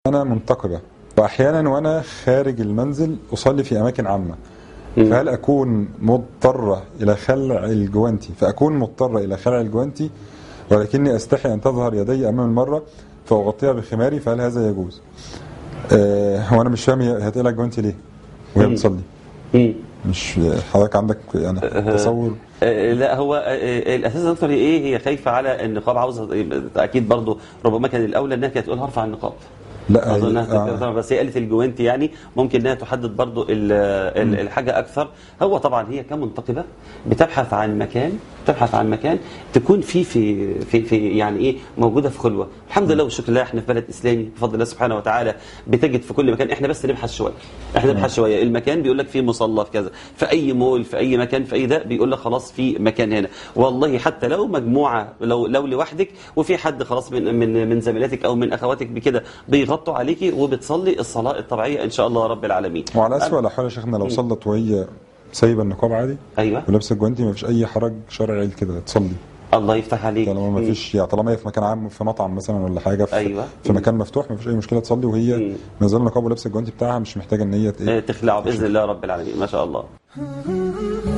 انا منتقبه واحيانا وانا خارج المنزل اصلي في اماكن عامه مم. فهل اكون مضطره الى خلع الجوانتي فاكون مضطره الى خلع الجوانتي ولكني استحي ان تظهر يدي امام المره فاغطيها بخماري فهل هذا يجوز؟ آه هو انا مش فاهم هي هتقلع الجوانتي ليه؟ وهي مم. بتصلي مم. مش حضرتك عندك يعني تصور آه، لا هو آه، آه، الاساس يا دكتور هي ايه هي خايفه على النقاب عاوزه اكيد برضو ربما كان الاولى انها كانت تقول هرفع النقاب لا اظن هي- انها آه. طبعا بس هي قالت الجوانتي يعني ممكن انها تحدد برضو ال- ال- الحاجه اكثر هو طبعا هي كمنتقبه بتبحث عن مكان تبحث عن مكان تكون فيه في في في يعني ايه موجوده في خلوه الحمد لله والشكر لله احنا في بلد اسلامي بفضل الله سبحانه وتعالى بتجد في كل مكان احنا بس نبحث شويه احنا نبحث شويه المكان بيقول لك فيه مصلى في كذا في اي مول في اي مكان في اي ده بيقول لك خلاص في مكان هنا والله حتى لو مجموعه لو لو لوحدك وفي حد خلاص من من من زميلاتك او من اخواتك بكده بيغطوا عليكي وبتصلي الصلاه الطبيعيه ان شاء الله رب العالمين وعلى اسوء الاحوال يا شيخنا لو صلت وهي سايبه النقاب عادي ايوه ولابسه الجوانتي ما فيش اي حرج شرعي كده تصلي الله يفتح عليك طالما ما فيش يعني طالما هي في مكان عام في مطعم مثلا ولا حاجه في, أيوة. في مكان مفتوح ما فيش اي مشكله تصلي وهي مم. ما زال النقاب ولابسه الجوانتي بتاعها مش محتاجه ان هي ت- آه، تخلعوا باذن الله رب العالمين ما شاء الله